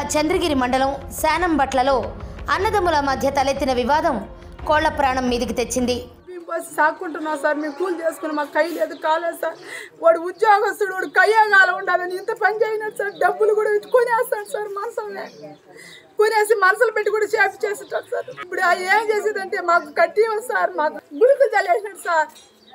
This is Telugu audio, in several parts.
చంద్రగిరి మండలం శానంబట్లలో అన్నదమ్ముల మధ్య తలెత్తిన వివాదం కోళ్ల ప్రాణం మీదికి తెచ్చింది మేము బస్సు సాక్కుంటున్నాం సార్ మేము కూలి చేసుకుని మాకు కై లేదు కాలేదు సార్ వాడు ఉద్యోగస్తుడు వాడు కయ్యగాల ఉండాలని ఇంత పని చేయనట్టు సార్ డబ్బులు కూడా కొనేస్తాడు సార్ మనసులనే కొనేసి మనసులు పెట్టి కూడా చేపి చేసేటాడు సార్ ఇప్పుడు ఆ ఏం చేసేదంటే మాకు కట్టి సార్ మాకు గుడికి చల్లేసినాడు సార్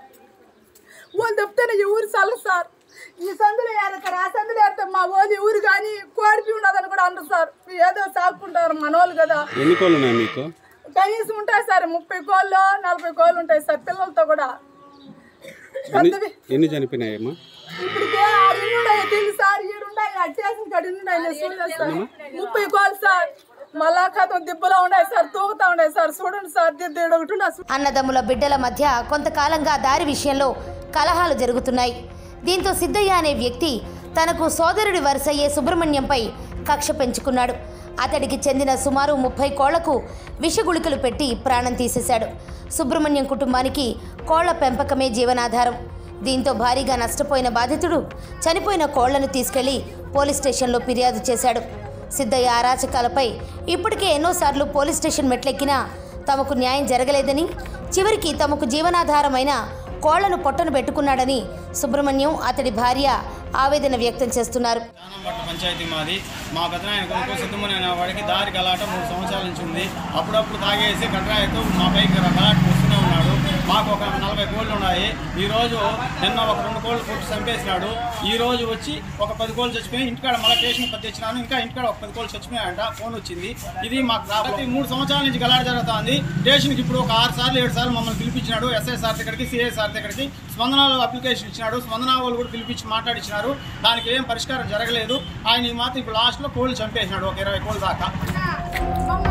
వాళ్ళు చెప్తేనే ఈ ఊరు చల్ల సార్ ఈ సందులో ఏరతారు ఆ సందులో ఏరతారు మా ఓది ఊరు కానీ కోడిపి ఉండదని కూడా అంటారు సార్ ఏదో సాక్కుంటారు మనోళ్ళు కదా ఎన్ని కోళ్ళు ఉన్నాయి మీకు కనీసం ఉంటాయి సార్ ముప్పై కోళ్ళు నలభై కోళ్ళు ఉంటాయి సార్ పిల్లలతో కూడా ఎన్ని పెద్దవి ఎన్ని చనిపోయినాయమ్మా ఇప్పటికే ఆరు ఇల్లు ఉన్నాయి తెలుసు సార్ ఏడు ఉన్నాయి అట్టేసిన కాడ ఇల్లు ఉన్నాయి నేను చూడలేదు సార్ ముప్పై కోళ్ళు సార్ మళ్ళా కథం దిబ్బలో ఉన్నాయి సార్ తూగుతా ఉన్నాయి సార్ చూడండి సార్ దిద్దేడు ఒకటి ఉన్నాయి అన్నదమ్ముల బిడ్డల మధ్య కొంతకాలంగా దారి విషయంలో కలహాలు జరుగుతున్నాయి దీంతో సిద్ధయ్య అనే వ్యక్తి తనకు సోదరుడి వరుసయ్యే సుబ్రహ్మణ్యంపై కక్ష పెంచుకున్నాడు అతడికి చెందిన సుమారు ముప్పై కోళ్లకు విషగుళికలు పెట్టి ప్రాణం తీసేశాడు సుబ్రహ్మణ్యం కుటుంబానికి కోళ్ల పెంపకమే జీవనాధారం దీంతో భారీగా నష్టపోయిన బాధితుడు చనిపోయిన కోళ్లను తీసుకెళ్లి పోలీస్ స్టేషన్లో ఫిర్యాదు చేశాడు సిద్ధయ్య అరాచకాలపై ఇప్పటికే ఎన్నోసార్లు పోలీస్ స్టేషన్ మెట్లెక్కినా తమకు న్యాయం జరగలేదని చివరికి తమకు జీవనాధారమైన కోళ్లను పొట్టను పెట్టుకున్నాడని సుబ్రహ్మణ్యం అతడి భార్య ఆవేదన వ్యక్తం చేస్తున్నారు పట్టు పంచాయతీ మాది మా పెద్దనాయన కొనుక్కో సిద్ధమని అనే వాడికి దారి గలాట మూడు సంవత్సరాల నుంచి ఉంది అప్పుడప్పుడు తాగేసి గట్రాయితో మా పైకి గలాట వస్తూనే ఉన్నాడు మాకు ఒక నలభై కోళ్ళు ఉన్నాయి ఈ రోజు నిన్న ఒక రెండు కోళ్ళు కొట్టి చంపేసినాడు ఈ రోజు వచ్చి ఒక పది కోళ్ళు చచ్చిపోయి ఇంటికాడ మళ్ళీ స్టేషన్ పది తెచ్చినాను ఇంకా ఇంటికాడ ఒక పది కోళ్ళు చచ్చిపోయాయంట ఫోన్ వచ్చింది ఇది మాకు ప్రతి మూడు సంవత్సరాల నుంచి గలాట జరుగుతుంది స్టేషన్కి ఇప్పుడు ఒక ఆరు సార్లు ఏడు సార్లు మమ్మల్ని పిలిపించినాడు ఎస్ఐ సార్ దగ్గరికి సిఐ సార్ దగ్గరికి స్పందనలో అప్లికేషన్ ఇచ్చినాడు స్పందన వాళ్ళు కూడా పిలిపించి మాట్లాడించినారు దానికి ఏం పరిష్కారం జరగలేదు ఆయన ఈ మాత్రం ఇప్పుడు లాస్ట్లో కోళ్ళు చంపేసినాడు ఒక ఇరవై కోళ్ళు దాకా